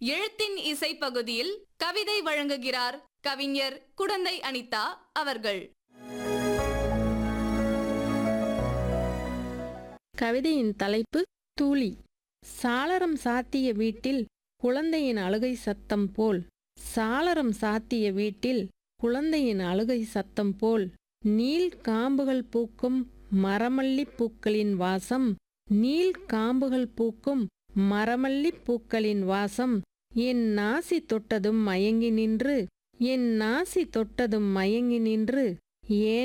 எழுத்தின் இசை பகுதியில் கவிதை வழங்குகிறார் கவிஞர் குடந்தை அனிதா அவர்கள் கவிதையின் தலைப்பு தூளி சாளரம் சாத்திய வீட்டில் குழந்தையின் அழுகை சத்தம் போல் சாளரம் சாத்திய வீட்டில் குழந்தையின் அழுகை சத்தம் போல் நீல் காம்புகள் பூக்கும் மரமல்லிப் பூக்களின் வாசம் நீல் காம்புகள் பூக்கும் மரமல்லிப் பூக்களின் வாசம் என் நாசி தொட்டதும் மயங்கி நின்று என் நாசி தொட்டதும் மயங்கி நின்று ஏன்